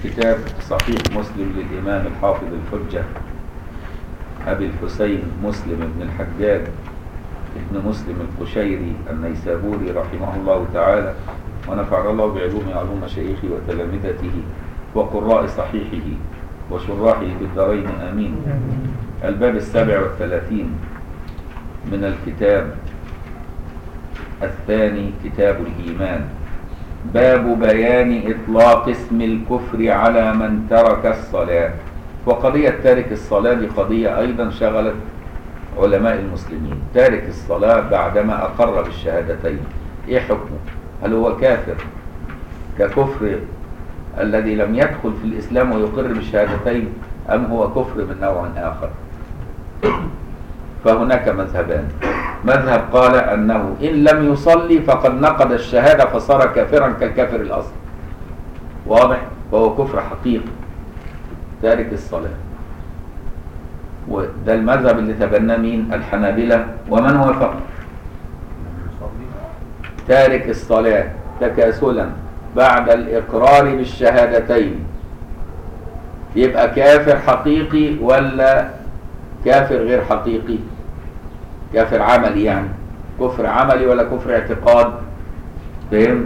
كتاب صحيح مسلم للإمام الحافظ الحجة أبي الحسين مسلم بن الحجاج ابن مسلم القشيري النيسابوري رحمه الله تعالى ونفع الله بعلوم علوم مشايخه وتلامذته وقراء صحيحه وشراحه بالدارين آمين الباب السابع والثلاثين من الكتاب الثاني كتاب الإيمان باب بيان إطلاق اسم الكفر على من ترك الصلاة وقضية تارك الصلاة دي قضية أيضا شغلت علماء المسلمين تارك الصلاة بعدما أقر بالشهادتين إيه حكمه هل هو كافر ككفر الذي لم يدخل في الإسلام ويقر بالشهادتين أم هو كفر من نوع آخر فهناك مذهبان مذهب قال أنه إن لم يصلي فقد نقض الشهادة فصار كافرا كالكافر الأصل واضح وهو كفر حقيقي تارك الصلاة وده المذهب اللي تبناه مين الحنابلة ومن وافق تارك الصلاة تكاسلا بعد الإقرار بالشهادتين يبقى كافر حقيقي ولا كافر غير حقيقي كافر عملي يعني كفر عملي ولا كفر اعتقاد فهم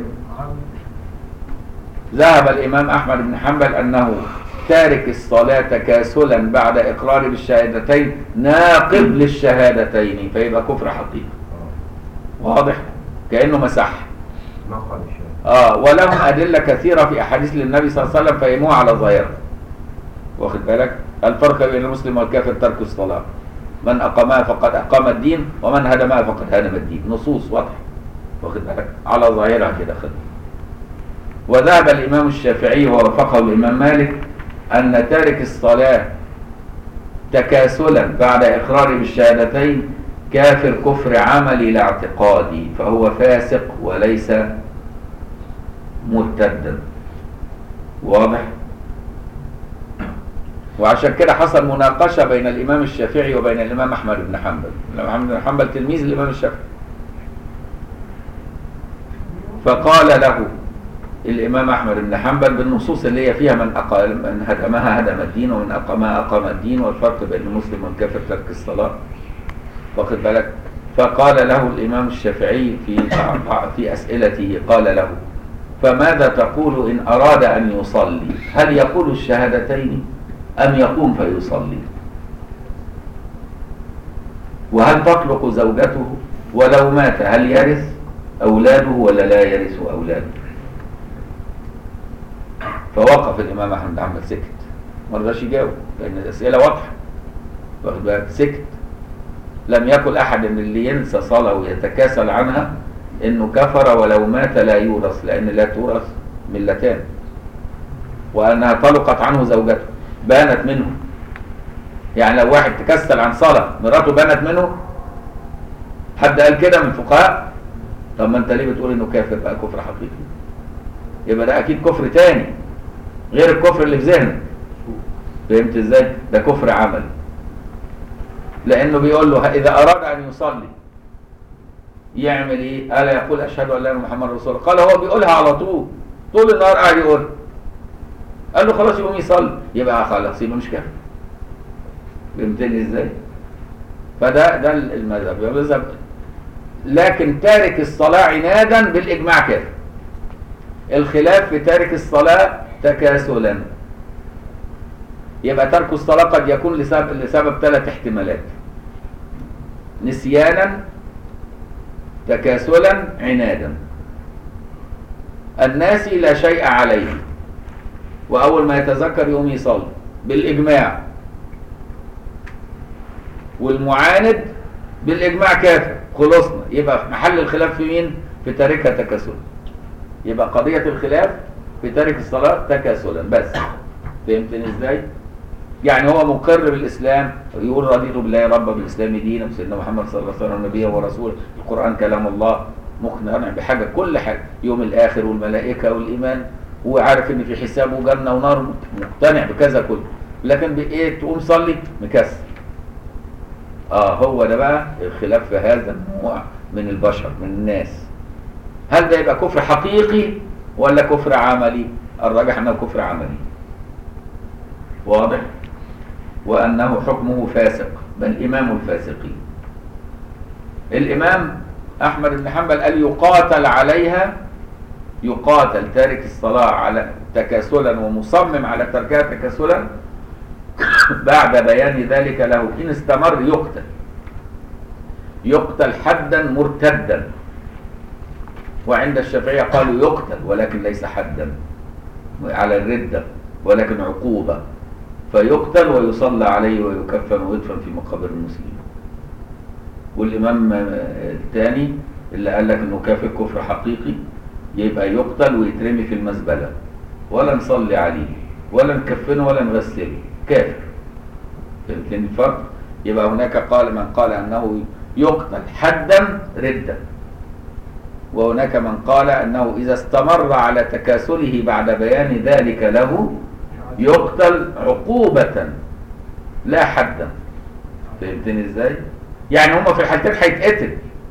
ذهب الإمام أحمد بن حنبل أنه تارك الصلاة تكاسلا بعد إقرار بالشهادتين ناقض للشهادتين فيبقى كفر حقيقي واضح كأنه مسح نقل الشيء آه ولهم أدلة كثيرة في أحاديث للنبي صلى الله عليه وسلم فهموها على ظاهرها واخد بالك الفرق بين المسلم والكافر ترك الصلاة من أقامها فقد أقام الدين ومن هدمها فقد هدم الدين نصوص واضحة واخد بالك على ظاهرها كده خد وذهب الإمام الشافعي ووافقه الإمام مالك أن تارك الصلاة تكاسلا بعد إقرار بالشهادتين كافر كفر عملي لا اعتقادي فهو فاسق وليس مرتدا واضح وعشان كده حصل مناقشة بين الإمام الشافعي وبين الإمام أحمد بن حنبل الإمام أحمد بن حنبل تلميذ الإمام الشافعي فقال له الإمام أحمد بن حنبل بالنصوص اللي هي فيها من أقل من هدمها هدم الدين ومن أقامها أقام الدين والفرق بين المسلم والكافر ترك الصلاة واخد بالك فقال له الإمام الشافعي في في أسئلته قال له فماذا تقول إن أراد أن يصلي هل يقول الشهادتين أم يقوم فيصلي وهل تطلق زوجته ولو مات هل يرث أولاده ولا لا يرث أولاده فوقف الإمام أحمد بن حنبل سكت ما رضاش يجاوب لأن الأسئلة واضحة واخد بالك سكت لم يكن أحد من اللي ينسى صلاة ويتكاسل عنها إنه كفر ولو مات لا يورث لأن لا تورث ملتان وأنها طلقت عنه زوجته بانت منه يعني لو واحد تكسل عن صلاة مراته بانت منه حد قال كده من الفقهاء طب ما انت ليه بتقول انه كافر بقى كفر حقيقي يبقى ده اكيد كفر تاني غير الكفر اللي في ذهنك فهمت ازاي ده كفر عملي لانه بيقول له اذا اراد ان يصلي يعمل ايه الا يقول اشهد ان لا اله الا محمد رسول الله قال هو بيقولها على طول طول النهار قاعد يقول قال له خلاص يقوم يصلي يبقى خلاص يبقى مش كافر فهمتني ازاي فده ده المذهب المذهب لكن تارك الصلاة عنادا بالإجماع كافر الخلاف في تارك الصلاة تكاسلا يبقى ترك الصلاة قد يكون لسبب, لسبب ثلاث احتمالات نسيانا تكاسلا عنادا الناسي لا شيء عليه وأول ما يتذكر يقوم يصلي بالإجماع والمعاند بالإجماع كافر خلصنا يبقى في محل الخلاف في مين؟ في تاركها تكاسلا يبقى قضية الخلاف في تارك الصلاة تكاسلا بس فهمتني ازاي؟ يعني هو مقر بالإسلام يقول رضيت بالله ربا بالإسلام دينا وسيدنا محمد صلى الله عليه وسلم نبيا ورسولا القرآن كلام الله مقتنع بحاجة كل حاجة يوم الآخر والملائكة والإيمان وعارف ان في حساب وجنة ونار مقتنع بكذا كله لكن بايه تقوم صلي مكسل اه هو ده بقى الخلاف في هذا النوع من البشر من الناس هل ده يبقى كفر حقيقي ولا كفر عملي الراجح انه كفر عملي واضح وأنه حكمه فاسق بل إمام الفاسقين الإمام أحمد بن حنبل قال يقاتل عليها يقاتل تارك الصلاة على تكاسلا ومصمم على تركها تكاسلا بعد بيان ذلك له إن استمر يقتل يقتل حدا مرتدا وعند الشافعية قالوا يقتل ولكن ليس حدا على الردة ولكن عقوبة فيقتل ويصلى عليه ويكفن ويدفن في مقابر المسلمين والإمام الثاني اللي قال لك انه كافر كفر حقيقي يبقى يقتل ويترمي في المزبلة ولا نصلي عليه ولا نكفنه ولا نغسله كافر فهمتني الفرق يبقى هناك قال من قال انه يقتل حدا ردا وهناك من قال انه اذا استمر على تكاسله بعد بيان ذلك له يقتل عقوبة لا حدا فهمتني ازاي يعني هما في الحالتين هيتقتل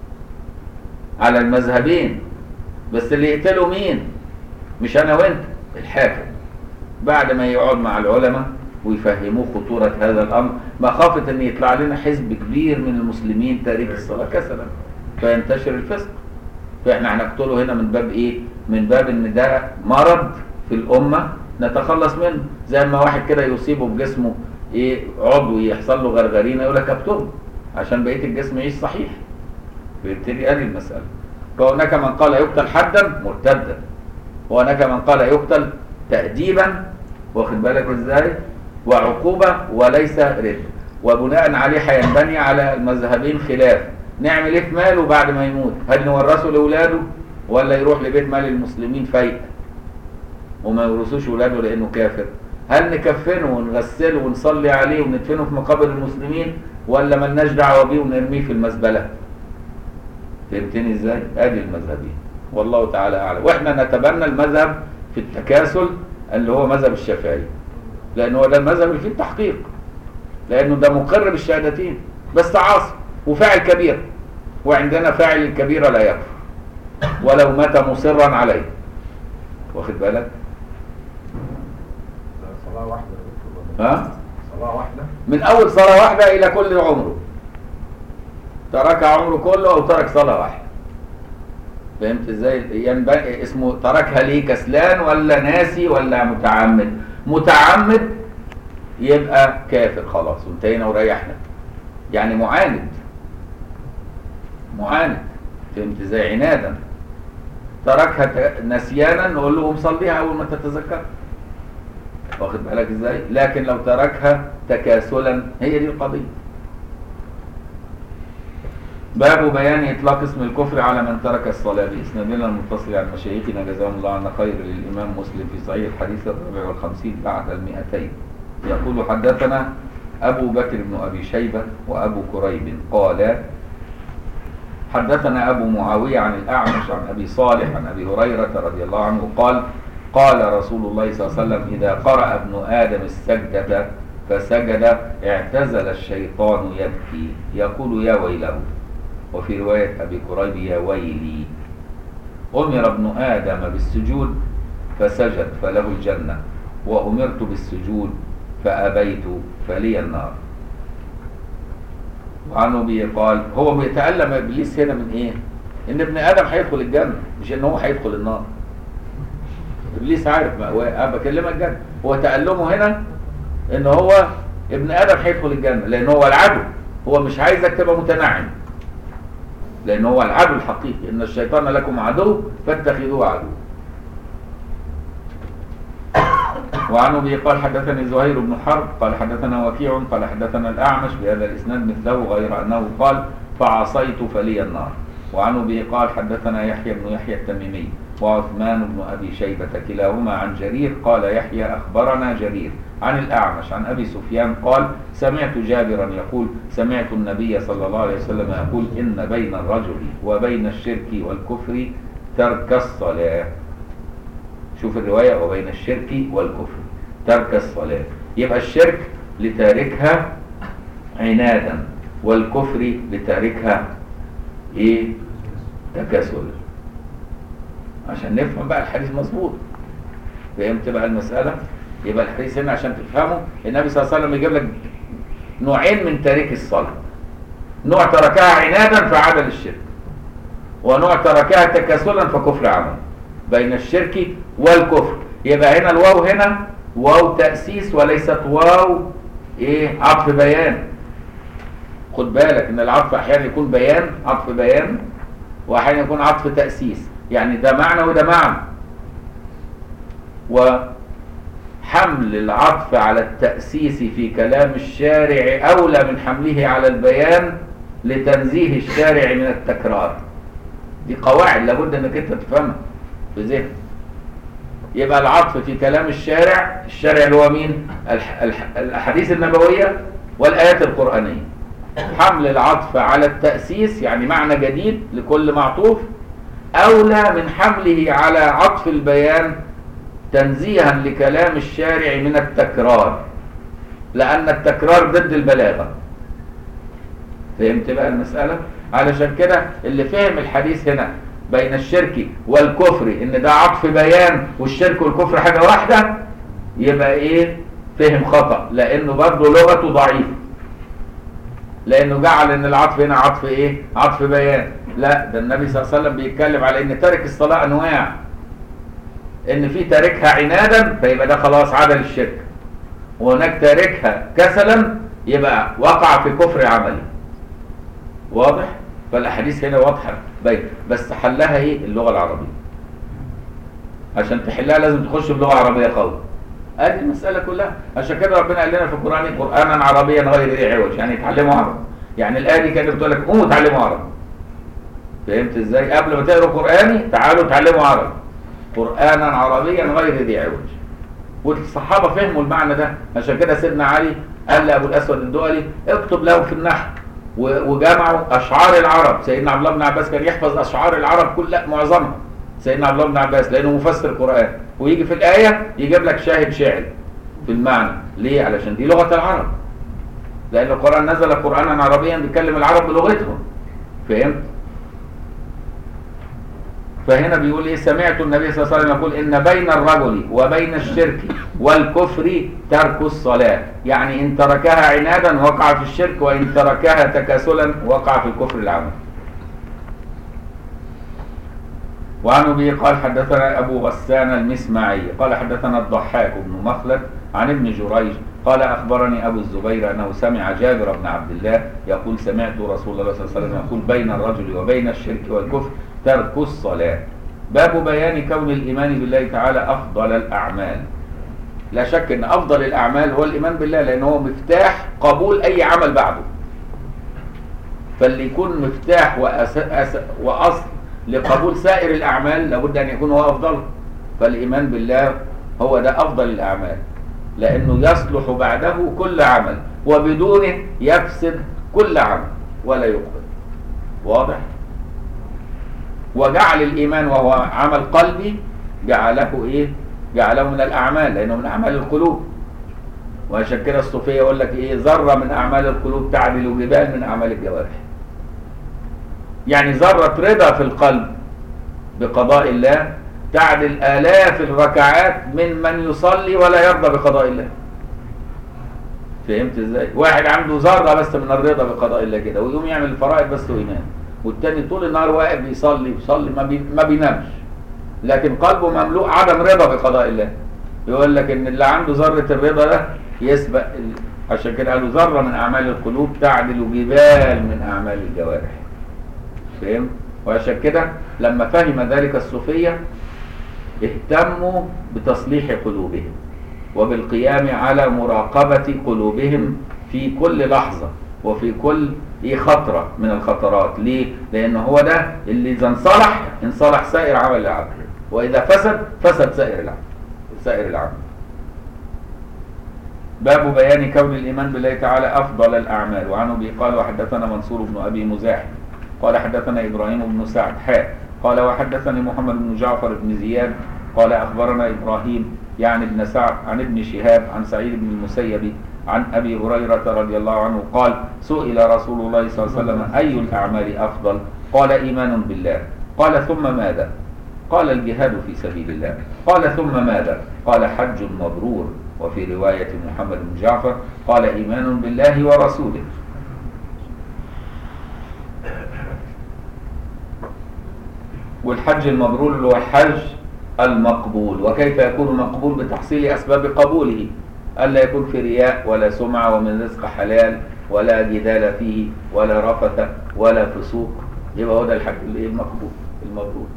على المذهبين بس اللي يقتلوا مين مش انا وانت الحاكم بعد ما يقعد مع العلماء ويفهموه خطورة هذا الأمر مخافة أن يطلع لنا حزب كبير من المسلمين تارك الصلاة كسلا فينتشر الفسق فإحنا هنقتله هنا من باب إيه؟ من باب أن ده مرض في الأمة نتخلص منه زي ما واحد كده يصيبه بجسمه إيه عضو يحصل له غرغرينة يقول لك أبتله عشان بقية الجسم يعيش صحيح فيبتدي هذه المسألة فهناك من قال يقتل حدا مرتدا وهناك من قال يقتل تأديبا واخد بالك ازاي وعقوبة وليس رد وبناء عليه هينبني على المذهبين خلاف نعمل ايه في ماله بعد ما يموت هل نورثه لاولاده ولا يروح لبيت مال المسلمين فايق وما يورثوش اولاده لانه كافر هل نكفنه ونغسله ونصلي عليه وندفنه في مقابر المسلمين ولا ملناش دعوه بيه ونرميه في المزبله فهمتني ازاي ادي المذهبين والله تعالى اعلم واحنا نتبنى المذهب في التكاسل اللي هو مذهب الشافعي لان هو ده المذهب اللي فيه التحقيق لانه ده مقر بالشهادتين بس عاصي وفاعل كبير وعندنا فاعل الكبيرة لا يكفر ولو مات مصرا عليه واخد بالك صلاة واحدة يا دكتور ولا ها صلاة واحدة من اول صلاة واحدة الى كل عمره ترك عمره كله او ترك صلاة واحدة فهمت ازاي ينبغي اسمه تركها ليه كسلان ولا ناسي ولا متعمد متعمد يبقى كافر خلاص وانتهينا وريحنا يعني معاند معاند فهمت ازاي عنادا تركها ت- نسيانا نقول له قوم صليها اول ما تتذكر واخد بالك ازاي لكن لو تركها تكاسلا هي دي القضيه باب بيان اطلاق اسم الكفر على من ترك الصلاه باسنادنا المتصل عن مشايخنا جزاهم الله عنا خير للامام مسلم في صحيح الحديث الرابع والخمسين بعد المئتين يقول حدثنا ابو بكر بن ابي شيبه وابو كريب قال حدثنا أبو معاوية عن الأعمش عن أبي صالح عن أبي هريرة رضي الله عنه قال قال رسول الله صلى الله عليه وسلم إذا قرأ ابن آدم السجدة فسجد اعتزل الشيطان يبكي يقول يا ويله وفي رواية أبي كريب يا ويلي أمر ابن آدم بالسجود فسجد فله الجنة وأمرت بالسجود فأبيت فلي النار وعن ابي قال هو بيتألم ابليس هنا من ايه؟ ان ابن ادم هيدخل الجنه مش ان هو هيدخل النار. ابليس عارف ما هو انا بكلمك جد هو تألمه هنا ان هو ابن ادم هيدخل الجنه لان هو العدو هو مش عايزك تبقى متنعم. لان هو العدو الحقيقي ان الشيطان لكم عدو فاتخذوه عدو. وعن ابي قال حدثني زهير بن حرب قال حدثنا وكيع قال حدثنا الاعمش بهذا الاسناد مثله غير انه قال فعصيت فلي النار وعن ابي قال حدثنا يحيى بن يحيى التميمي وعثمان بن ابي شيبه كلاهما عن جرير قال يحيى اخبرنا جرير عن الاعمش عن ابي سفيان قال سمعت جابرا يقول سمعت النبي صلى الله عليه وسلم يقول ان بين الرجل وبين الشرك والكفر ترك الصلاه شوف الرواية وبين الشرك والكفر ترك الصلاة يبقى الشرك لتاركها عنادا والكفر لتاركها ايه تكاسل عشان نفهم بقى الحديث مظبوط فهمت بقى المسألة يبقى الحديث هنا عشان تفهمه النبي صلى الله عليه وسلم يجيب لك نوعين من تارك الصلاة نوع تركها عنادا فعاد للشرك ونوع تركها تكاسلا فكفر عمل بين الشرك والكفر يبقى هنا الواو هنا واو تأسيس وليست واو ايه عطف بيان خد بالك ان العطف احيانا يكون بيان عطف بيان واحيانا يكون عطف تأسيس يعني ده معنى وده معنى وحمل العطف على التأسيس في كلام الشارع أولى من حمله على البيان لتنزيه الشارع من التكرار دي قواعد لابد انك انت تفهمها في ذهنك يبقى العطف في كلام الشارع الشارع اللي هو مين الح... الح... الاحاديث النبويه والايات القرانيه حمل العطف على التاسيس يعني معنى جديد لكل معطوف اولى من حمله على عطف البيان تنزيها لكلام الشارع من التكرار لان التكرار ضد البلاغه فهمت بقى المساله علشان كده اللي فهم الحديث هنا بين الشرك والكفر ان ده عطف بيان والشرك والكفر حاجه واحده يبقى ايه فهم خطا لانه برضه لغته ضعيفه لانه جعل ان العطف هنا عطف ايه عطف بيان لا ده النبي صلى الله عليه وسلم بيتكلم على ان تارك الصلاه انواع ان في تاركها عنادا فيبقى ده خلاص عدل الشرك وهناك تاركها كسلا يبقى وقع في كفر عملي واضح فالاحاديث هنا واضحه باين بس حلها ايه اللغه العربيه عشان تحلها لازم تخش بلغه عربيه قوي ادي المساله كلها عشان كده ربنا قال لنا في القران قرانا عربيا غير ذي عوج يعني يتعلموا عربي يعني الايه دي كانت بتقول لك قوموا اتعلموا عربي فهمت ازاي قبل ما تقروا قراني تعالوا اتعلموا عربي قرانا عربيا غير ذي عوج والصحابه فهموا المعنى ده عشان كده سيدنا علي قال لابو الاسود الدؤلي اكتب له في النحو وجمعوا اشعار العرب سيدنا عبد الله بن عباس كان يحفظ اشعار العرب كلها معظمها سيدنا عبد الله بن عباس لانه مفسر قران ويجي في الايه يجيب لك شاهد شعر في المعنى ليه علشان دي لغه العرب لان القران نزل قرانا عربيا بيكلم العرب بلغتهم فهمت فهنا بيقول ايه سمعت النبي صلى الله عليه وسلم يقول ان بين الرجل وبين الشرك والكفر ترك الصلاة يعني ان تركها عنادا وقع في الشرك وان تركها تكاسلا وقع في الكفر العمل وعن ابي قال حدثنا ابو غسان المسمعي قال حدثنا الضحاك بن مخلد عن ابن جريج قال اخبرني ابو الزبير انه سمع جابر بن عبد الله يقول سمعت رسول الله صلى الله عليه وسلم يقول بين الرجل وبين الشرك والكفر ترك الصلاة باب بيان كون الإيمان بالله تعالى أفضل الأعمال لا شك أن أفضل الأعمال هو الإيمان بالله لأنه هو مفتاح قبول أي عمل بعده فاللي يكون مفتاح وأس... أس... وأصل لقبول سائر الأعمال لابد أن يكون هو أفضل فالإيمان بالله هو ده أفضل الأعمال لأنه يصلح بعده كل عمل وبدونه يفسد كل عمل ولا يقبل واضح؟ وجعل الايمان وهو عمل قلبي جعله ايه جعله من الاعمال لانه من اعمال القلوب وعشان كده الصوفيه يقول لك ايه ذره من اعمال القلوب تعدل جبال من اعمال الجوارح يعني ذره رضا في القلب بقضاء الله تعدل الاف الركعات من من يصلي ولا يرضى بقضاء الله فهمت ازاي واحد عنده ذره بس من الرضا بقضاء الله كده ويقوم يعمل الفرائض بس وايمان والتاني طول النهار واقف بيصلي بيصلي ما, بي ما بينامش لكن قلبه مملوء عدم رضا بقضاء الله يقول لك ان اللي عنده ذره الرضا ده يسبق ال... عشان كده قالوا ذره من اعمال القلوب تعدل جبال من اعمال الجوارح فهم وعشان كده لما فهم ذلك الصوفيه اهتموا بتصليح قلوبهم وبالقيام على مراقبه قلوبهم في كل لحظه وفي كل ايه خطره من الخطرات ليه لان هو ده اللي اذا انصلح انصلح سائر عمل العبد واذا فسد فسد سائر العمل سائر العمل باب بيان كون الايمان بالله تعالى افضل الاعمال وعن ابي قال وحدثنا منصور بن ابي مزاحم قال حدثنا ابراهيم بن سعد حاء قال وحدثني محمد بن جعفر بن زياد قال اخبرنا ابراهيم يعني ابن سعد عن ابن شهاب عن سعيد بن المسيب عن ابي هريره رضي الله عنه قال سئل رسول الله صلى الله عليه وسلم اي الاعمال افضل قال ايمان بالله قال ثم ماذا قال الجهاد في سبيل الله قال ثم ماذا قال حج مبرور وفي رواية محمد بن جعفر قال إيمان بالله ورسوله والحج المبرور اللي هو الحج المقبول وكيف يكون مقبول بتحصيل أسباب قبوله ألا يكون في رياء ولا سمعة ومن رزق حلال ولا جدال فيه ولا رفث ولا فسوق يبقى هو ده الحج اللي المقبول المبرور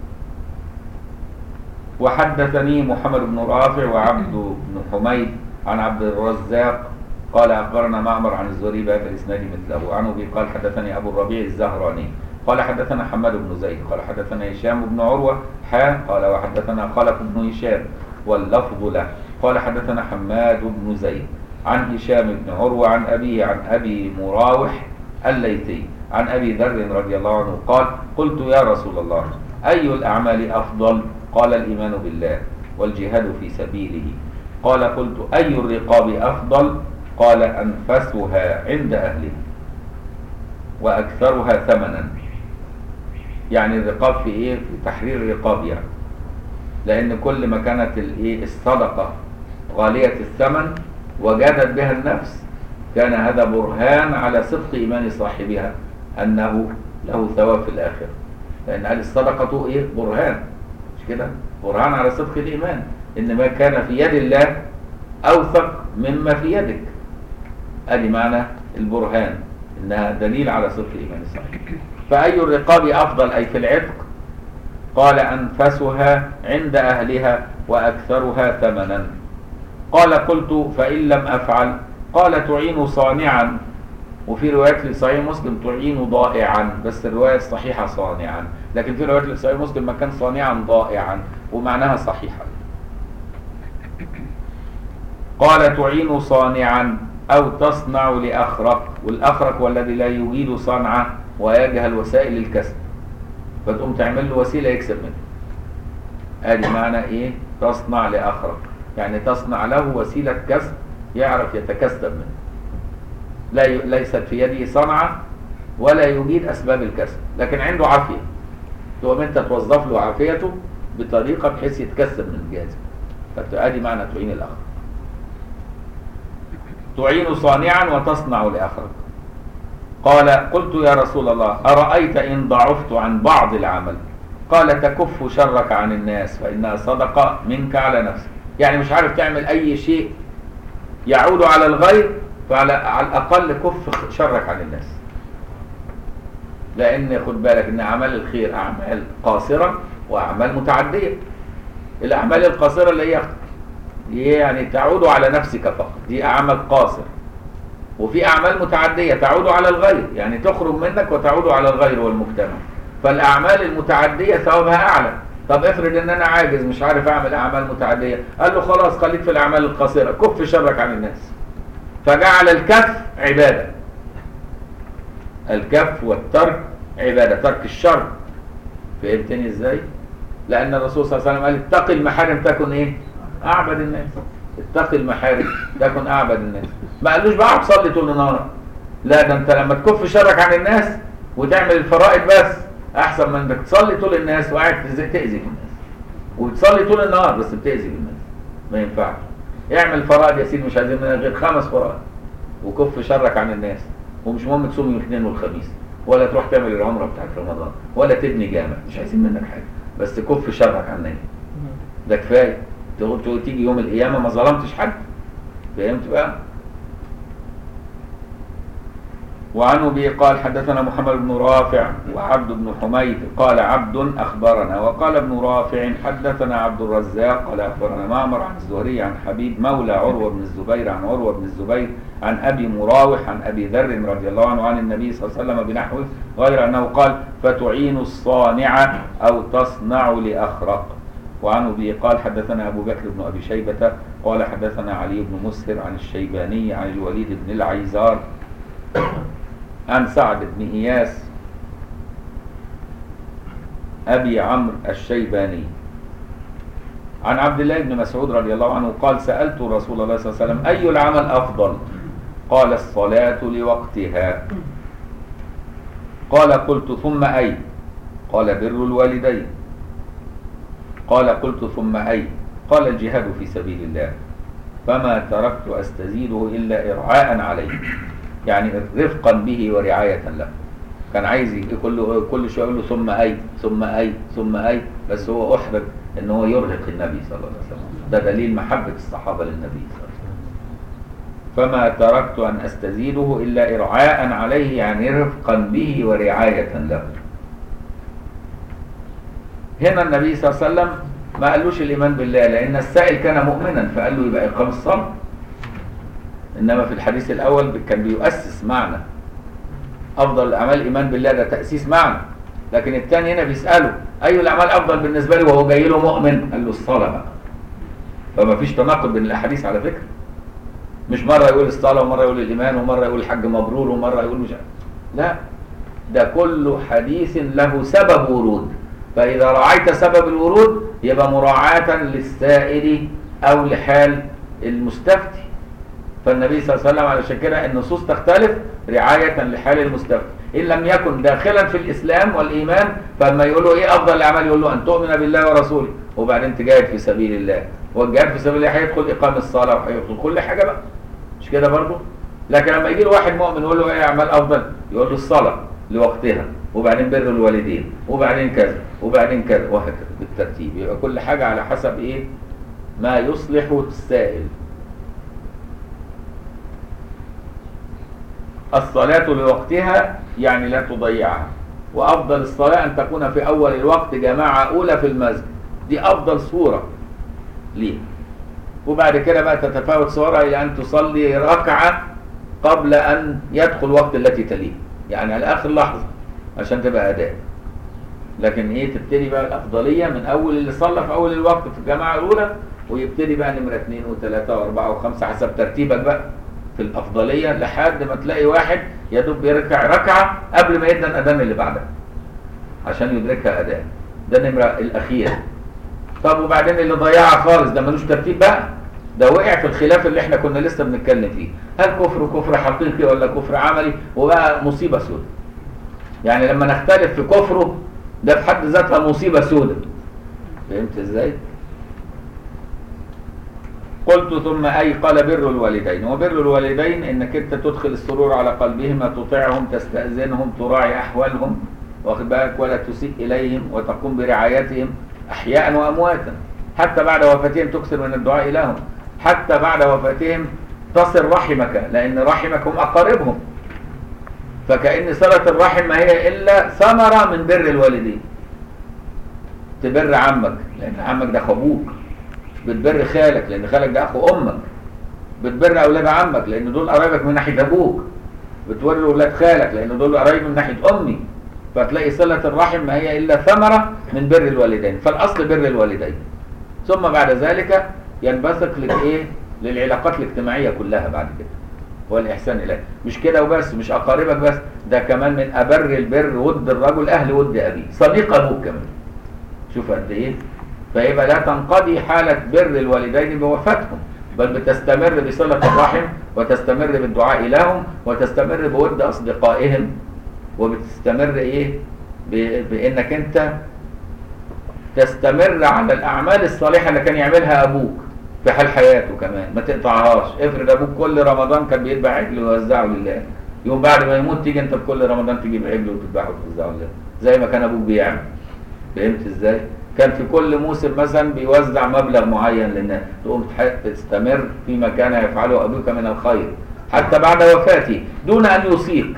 وحدثني محمد بن رافع وعبد بن حميد عن عبد الرزاق قال اخبرنا معمر عن الزهري بهذا الاسناد مثله عن ابي قال حدثني ابو الربيع الزهراني قال حدثنا حماد بن زيد قال حدثنا هشام بن عروه حا قال وحدثنا خلف بن هشام واللفظ له قال حدثنا حماد بن زيد عن هشام بن عروه عن ابيه عن ابي مراوح الليثي عن ابي ذر رضي الله عنه قال قلت يا رسول الله اي الاعمال افضل قال الايمان بالله والجهاد في سبيله قال قلت اي الرقاب افضل قال انفسها عند اهلها واكثرها ثمنا يعني الرقاب في ايه في تحرير الرقاب يعني لان كل ما كانت الايه الصدقه غاليه الثمن وجادت بها النفس كان هذا برهان على صدق ايمان صاحبها انه له ثواب في الاخره لان هذه الصدقه ايه برهان مش كده برهان على صدق الايمان ان ما كان في يد الله اوثق مما في يدك ادي معنى البرهان انها دليل على صدق الايمان الصحيح فاي الرقاب افضل اي في العتق قال انفسها عند اهلها واكثرها ثمنا قال قلت فان لم افعل قال تعين صانعا وفي روايات لصحيح مسلم تعين ضائعا بس الروايه الصحيحه صانعا لكن في روايات لصحيح مسلم ما كان صانعا ضائعا ومعناها صحيحه قال تعين صانعا او تصنع لاخرق والاخرق هو الذي لا يجيد صنعه ويجهل وسائل الكسب فتقوم تعمل له وسيله يكسب منها ادي معنى ايه تصنع لاخرق يعني تصنع له وسيله كسب يعرف يتكسب منها لا ي... ليست في يده صنعه ولا يجيد اسباب الكسب لكن عنده عافيه تقوم انت توظف له عافيته بطريقه بحيث يتكسب من الجهاز فادي معنى تعين الاخر تعين صانعا وتصنع لاخرك قال قلت يا رسول الله ارايت ان ضعفت عن بعض العمل قال تكف شرك عن الناس فانها صدقه منك على نفسك يعني مش عارف تعمل اي شيء يعود على الغير فعلى على الاقل كف شرك عن الناس لان خد بالك ان اعمال الخير اعمال قاصره واعمال متعديه الاعمال القاصره اللي هي يعني تعود على نفسك فقط دي اعمال قاصر وفي اعمال متعديه تعود على الغير يعني تخرج منك وتعود على الغير والمجتمع فالاعمال المتعديه ثوابها اعلى طب افرض ان انا عاجز مش عارف اعمل اعمال متعديه قال له خلاص خليك في الاعمال القصيره كف شرك عن الناس فجعل الكف عباده الكف والترك عباده ترك الشر فهمتني ازاي لان الرسول صلى الله عليه وسلم قال اتق المحارم تكن ايه اعبد الناس اتق المحارم تكن اعبد الناس ما قالوش بقى تصلي طول النهار لا ده انت لما تكف شرك عن الناس وتعمل الفرائض بس احسن من انك تصلي طول الناس وقاعد تأذي في الناس وبتصلي طول النهار بس بتأذي الناس ما ينفعش اعمل فرائض يا سيدي مش عايزين منها غير خمس فرائض وكف شرك عن الناس ومش مهم تصوم يوم الاثنين والخميس ولا تروح تعمل العمره بتاعت رمضان ولا تبني جامع مش عايزين منك حاجه بس كف شرك عننا ده كفايه تقول تيجي يوم القيامه ما ظلمتش حد فهمت بقى وعن ابي قال حدثنا محمد بن رافع وعبد بن حميد قال عبد اخبرنا وقال ابن رافع حدثنا عبد الرزاق قال اخبرنا معمر عن الزهري عن حبيب مولى عروه بن الزبير عن عروه بن الزبير عن ابي مراوح عن ابي ذر رضي الله عنه عن النبي صلى الله عليه وسلم بنحوه غير انه قال فتعين الصانع او تصنع لاخرق وعن ابي قال حدثنا ابو بكر بن ابي شيبه قال حدثنا علي بن مسهر عن الشيباني عن الوليد بن العيزار عن سعد بن إياس أبي عمرو الشيباني عن عبد الله بن مسعود رضي الله عنه قال سألت رسول الله صلى الله عليه وسلم أي العمل أفضل قال الصلاة لوقتها قال قلت ثم أي قال بر الوالدين قال قلت ثم أي قال الجهاد في سبيل الله فما تركت أستزيده إلا إرعاء عليه يعني رفقا به ورعاية له كان عايز ي- كل كل شويه يقول له ثم اي ثم اي ثم اي بس هو احرج ان هو يرهق النبي صلى الله عليه وسلم ده دليل محبه الصحابه للنبي صلى الله عليه وسلم فما تركت ان استزيده الا ارعاء عليه يعني رفقا به ورعايه له هنا النبي صلى الله عليه وسلم ما قالوش الايمان بالله لان السائل كان مؤمنا فقال له يبقى اقام الصلاه انما في الحديث الاول كان بيؤسس معنى افضل الاعمال الايمان بالله ده تاسيس معنى لكن الثاني هنا بيساله اي الاعمال افضل بالنسبه لي وهو جاي له مؤمن قال له الصلاه بقى فما فيش تناقض بين الاحاديث على فكره مش مره يقول الصلاه ومره يقول الايمان ومره يقول الحج مبرور ومره يقول مش عارف. لا ده كل حديث له سبب ورود فاذا رعيت سبب الورود يبقى مراعاه للسائل او لحال المستفتي فالنبي صلى الله عليه وسلم علشان كده النصوص تختلف رعاية لحال المستفتي إن لم يكن داخلا في الإسلام والإيمان فلما يقول له إيه أفضل الأعمال يقول له أن تؤمن بالله ورسوله وبعدين تجاهد في سبيل الله والجهاد في سبيل الله هيدخل إقام الصلاة وهيدخل كل حاجة بقى مش كده برضه لكن لما يجي له واحد مؤمن يقول له إيه أعمال أفضل يقول له الصلاة لوقتها وبعدين بر الوالدين وبعدين كذا وبعدين كذا وهكذا بالترتيب يبقى كل حاجة على حسب إيه ما يصلح السائل الصلاة لوقتها يعني لا تضيعها وأفضل الصلاة أن تكون في أول الوقت جماعة أولى في المسجد دي أفضل صورة ليه وبعد كده بقى تتفاوت صورها إلى أن تصلي ركعة قبل أن يدخل وقت التي تليه يعني على آخر لحظة عشان تبقى أداء لكن إيه تبتدي بقى الأفضلية من أول اللي صلى في أول الوقت في الجماعة الأولى ويبتدي بقى نمرة اثنين وثلاثة وأربعة وخمسة حسب ترتيبك بقى في الأفضلية لحد ما تلاقي واحد يا دوب بيركع ركعة قبل ما يدن الأذان اللي بعدها عشان يدركها أداء ده نمرة الأخير طب وبعدين اللي ضيعها خالص ده ملوش ترتيب بقى ده وقع في الخلاف اللي احنا كنا لسه بنتكلم فيه هل كفر كفر حقيقي ولا كفر عملي وبقى مصيبة سودة يعني لما نختلف في كفره ده في حد ذاتها مصيبة سودة فهمت ازاي؟ قلت ثم أي قال بر الوالدين وبر الوالدين إنك أنت تدخل السرور على قلبهما تطيعهم تستأذنهم تراعي أحوالهم واخد بالك ولا تسيء إليهم وتقوم برعايتهم أحياء وأمواتا حتى بعد وفاتهم تكثر من الدعاء لهم حتى بعد وفاتهم تصل رحمك لأن رحمك هم أقاربهم فكأن صلة الرحم ما هي إلا ثمرة من بر الوالدين تبر عمك لأن عمك ده أخو أبوك بتبر خالك لان خالك ده اخو امك بتبر اولاد عمك لان دول قرايبك من ناحيه ابوك بتور اولاد خالك لان دول قرايب من ناحيه امي فتلاقي صله الرحم ما هي الا ثمره من بر الوالدين فالاصل بر الوالدين ثم بعد ذلك ينبثق لك ايه للعلاقات الاجتماعيه كلها بعد كده والاحسان اليه مش كده وبس مش اقاربك بس ده كمان من ابر البر ود الرجل اهل ود ابيه صديق ابوك كمان شوف قد ايه فيبقى لا تنقضي حالة بر الوالدين بوفاتهم بل بتستمر بصلة الرحم وتستمر بالدعاء لهم وتستمر بود أصدقائهم وبتستمر إيه ب- بإنك أنت تستمر على الأعمال الصالحة اللي كان يعملها أبوك في حال حياته كمان ما تقطعهاش افرض أبوك كل رمضان كان بيذبح عجل ويوزعه لله يوم بعد ما يموت تيجي أنت بكل رمضان تجيب عجل وتذبحه وتوزعه لله زي ما كان أبوك بيعمل فهمت ازاي؟ كان في كل موسم مثلا بيوزع مبلغ معين للناس تقوم تح- تستمر فيما كان يفعله ابوك من الخير حتى بعد وفاته دون ان يوصيك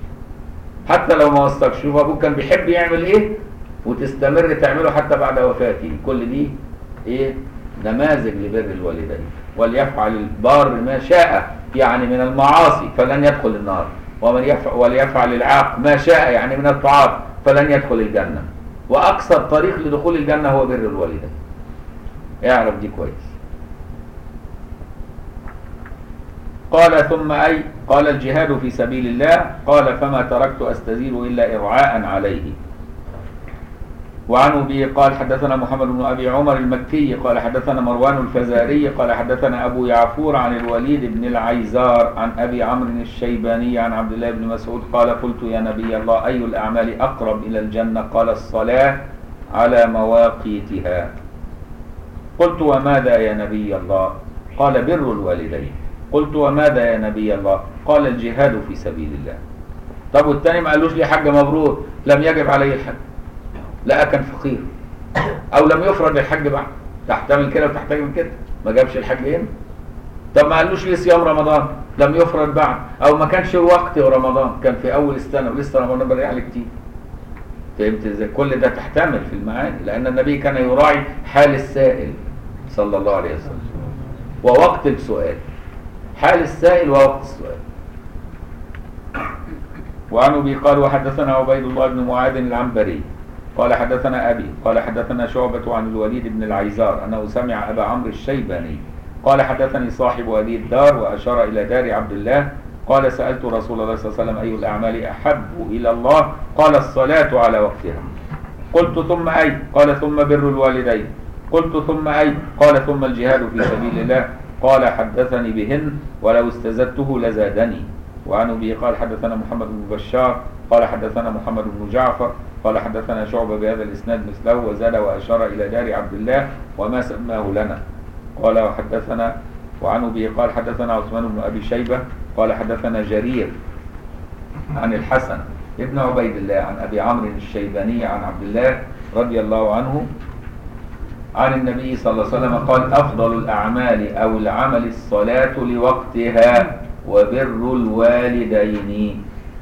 حتى لو ما وصاك شوف ابوك كان بيحب يعمل ايه وتستمر تعمله حتى بعد وفاته كل دي ايه نماذج لبر الوالدين وليفعل البار ما شاء يعني من المعاصي فلن يدخل النار ومن يفعل وليفعل العاق ما شاء يعني من الطاعات فلن يدخل الجنه واقصر طريق لدخول الجنه هو بر الوالدين اعرف دي كويس قال ثم اي قال الجهاد في سبيل الله قال فما تركت استزيد الا ارعاء عليه وعن به قال حدثنا محمد بن ابي عمر المكي قال حدثنا مروان الفزاري قال حدثنا ابو يعفور عن الوليد بن العيزار عن ابي عمرو الشيباني عن عبد الله بن مسعود قال قلت يا نبي الله اي الاعمال اقرب الى الجنه قال الصلاه على مواقيتها قلت وماذا يا نبي الله قال بر الوالدين قلت وماذا يا نبي الله قال الجهاد في سبيل الله طب والتاني ما قالوش لي حج مبرور لم يجب عليه الحج لا كان فقير او لم يفرض الحج بعد تحتمل كده وتحتمل كده ما جابش الحج هنا طب ما قالوش لي صيام رمضان لم يفرض بعد او ما كانش وقت رمضان كان في اول السنه ولسه رمضان بقى عليه كتير فهمت ازاي كل ده تحتمل في المعاني لان النبي كان يراعي حال السائل صلى الله عليه وسلم ووقت السؤال حال السائل ووقت السؤال وعن ابي قال وحدثنا عبيد الله بن معاذ العنبري قال حدثنا ابي قال حدثنا شعبة عن الوليد بن العيزار انه سمع ابا عمرو الشيباني قال حدثني صاحب هذه الدار واشار الى دار عبد الله قال سالت رسول الله صلى الله عليه وسلم اي الاعمال احب الى الله قال الصلاه على وقتها قلت ثم اي قال ثم بر الوالدين قلت ثم اي قال ثم الجهاد في سبيل الله قال حدثني بهن ولو استزدته لزادني وعن ابي قال حدثنا محمد بن بشار قال حدثنا محمد بن جعفر قال حدثنا شعبة بهذا الاسناد مثله وزاد واشار الى دار عبد الله وما سماه لنا قال وحدثنا وعن ابي قال حدثنا عثمان بن ابي شيبه قال حدثنا جرير عن الحسن ابن عبيد الله عن ابي عمرو الشيباني عن عبد الله رضي الله عنه عن النبي صلى الله عليه وسلم قال افضل الاعمال او العمل الصلاه لوقتها وبر الوالدين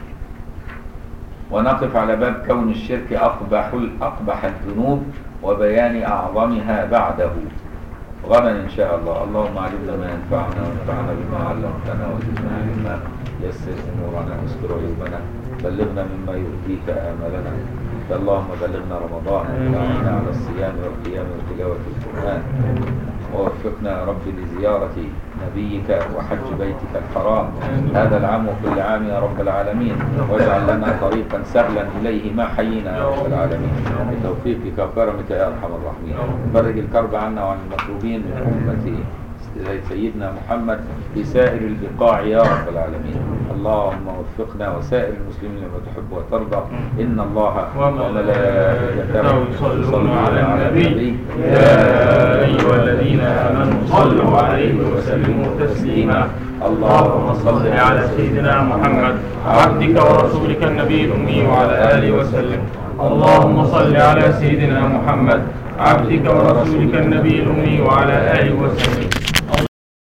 ونقف على باب كون الشرك اقبح اقبح الذنوب وبيان اعظمها بعده غدا ان شاء الله اللهم علمنا ما ينفعنا وانفعنا بما علمتنا وزدنا علما يسر امورنا واستر عيوبنا بلغنا مما يرضيك املنا اللهم بلغنا رمضان واعنا على الصيام والقيام وتلاوه القران ووفقنا يا رب لزيارة نبيك وحج بيتك الحرام هذا العام وكل عام يا رب العالمين واجعل لنا طريقا سهلا إليه ما حيينا يا رب العالمين بتوفيقك وكرمك يا أرحم الراحمين فرج الكرب عنا وعن المكروبين من أمتي سيدنا محمد في سائر البقاع يا رب العالمين اللهم وفقنا وسائر المسلمين لما تحب وترضى إن الله وملائكته يصلون على النبي يا أيها الذين آمنوا صلوا عليه وسلموا تسليما اللهم صل على سيدنا محمد عبدك ورسولك النبي الأمي وعلى آله وسلم اللهم صل على سيدنا محمد عبدك ورسولك النبي الأمي وعلى آله وسلم